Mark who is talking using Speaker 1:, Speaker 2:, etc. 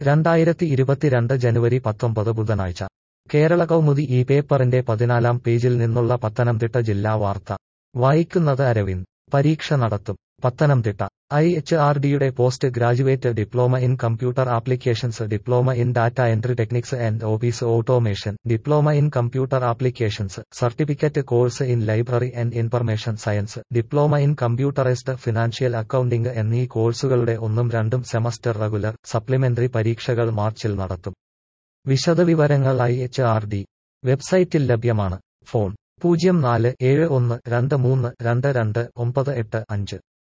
Speaker 1: രണ്ടായിരത്തി ഇരുപത്തിരണ്ട് ജനുവരി പത്തൊമ്പത് ബുധനാഴ്ച കേരള കൗമുദി ഈ പേപ്പറിന്റെ പതിനാലാം പേജിൽ നിന്നുള്ള പത്തനംതിട്ട ജില്ലാ വാർത്ത വായിക്കുന്നത് അരവിന്ദ് പരീക്ഷ നടത്തും പത്തനംതിട്ട ഐ എച്ച് ആർ ഡിയുടെ post graduate diploma in computer applications diploma in data entry techniques and office automation diploma in computer applications certificate course in library and information science diploma in computerised financial accounting എന്നീ കോഴ്സുകളുടെ ഒന്നും രണ്ടും semester regular supplementary പരീക്ഷകൾ മാർച്ചിൽ നടത്തും വിശദവിവരങ്ങൾ I H R D വെബ്സൈറ്റിൽ ലഭ്യമാണ് ഫോൺ പൂജ്യം നാല് ഏഴ് ഒന്ന് രണ്ട് മൂന്ന് രണ്ട് രണ്ട് ഒമ്പത് എട്ട് അഞ്ച്